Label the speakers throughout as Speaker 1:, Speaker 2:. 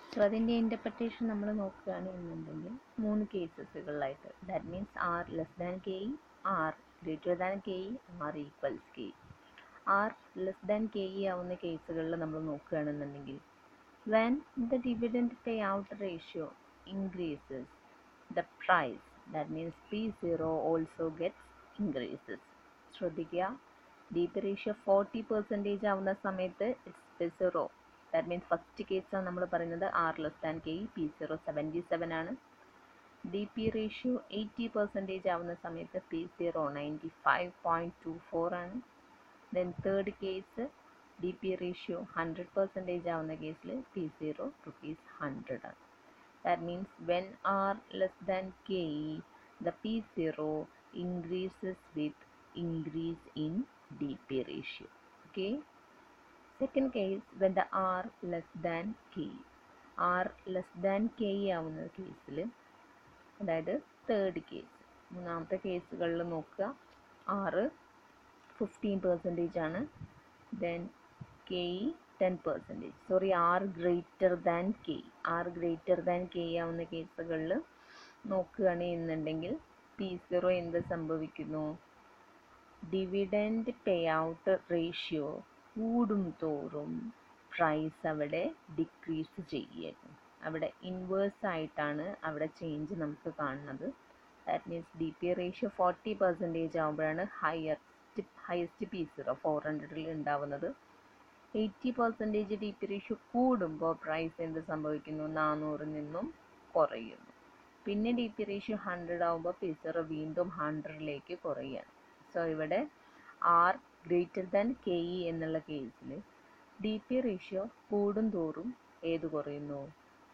Speaker 1: So അതിൻ്റെ interpretation നമ്മൾ നോക്കുകയാണെന്നുണ്ടെങ്കിൽ മൂന്ന് കേസസുകളിലായിട്ട് that means R less than K E R greater than K E R equals K E R less than K E ആവുന്ന കേസുകളിൽ നമ്മൾ നോക്കുകയാണെന്നുണ്ടെങ്കിൽ when the dividend payout ratio increases the price that means p0 also gets increases ശ്രദ്ധിക്കുക D P ratio forty percentage ആവുന്ന സമയത്ത് it's P zero that means first കേസാണ് നമ്മൾ പറയുന്നത് R less than K E P zero seventy seven ആണ് D P ratio eighty percentage ആവുന്ന സമയത്ത് P zero ninety five point two four ആണ് then third case D P ratio hundred percentage ആവുന്ന കേസിൽ P zero rupees hundred ആണ് that means when R less than K E the P zero increases with increase in DP ratio. Okay. Second case when the R less than K. R less than K ആവുന്ന കേസിൽ അതായത് third case മൂന്നാമത്തെ കേസുകളിൽ നോക്കുക ആറ് fifteen percentage ആണ് then K E ten percentage sorry R greater than K R greater than K ആവുന്ന കേസുകളിൽ നോക്കുകയാണെന്നുണ്ടെങ്കിൽ പി സീറോ എന്ത് സംഭവിക്കുന്നു ഡിവിഡൻഡ് പേ ഔട്ട് റേഷ്യോ കൂടും തോറും പ്രൈസ് അവിടെ ഡിക്രീസ് ചെയ്യുന്നു അവിടെ ഇൻവേഴ്സ് ആയിട്ടാണ് അവിടെ ചേഞ്ച് നമുക്ക് കാണുന്നത് that means D P ratio forty percentage ആകുമ്പോഴാണ് highest highest P zero four ഹൺഡ്രഡിൽ ഉണ്ടാവുന്നത് eighty percentage D P ratio കൂടുമ്പോൾ പ്രൈസ് എന്ത് സംഭവിക്കുന്നു നാനൂറിൽ നിന്നും കുറയുന്നു പിന്നെ ഡി പി റേഷ്യോ ഹൺഡ്രഡ് ആകുമ്പോൾ പി സീറോ വീണ്ടും ഹൺഡ്രഡിലേക്ക് കുറയുകയാണ് സോ ഇവിടെ R greater than K E എന്നുള്ള കേസിൽ ഡി പി റേഷ്യോ കൂടും തോറും ഏത് കുറയുന്നു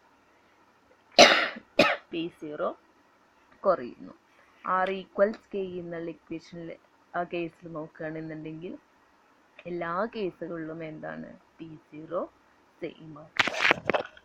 Speaker 1: പി സീറോ കുറയുന്നു ആർ ഈക്വൽസ് കെ ഇ എന്നുള്ള ഇക്വേഷനിൽ ആ കേസിൽ നോക്കുകയാണെന്നുണ്ടെങ്കിൽ എല്ലാ കേസുകളിലും എന്താണ് പി സീറോ സെയിം ആണ്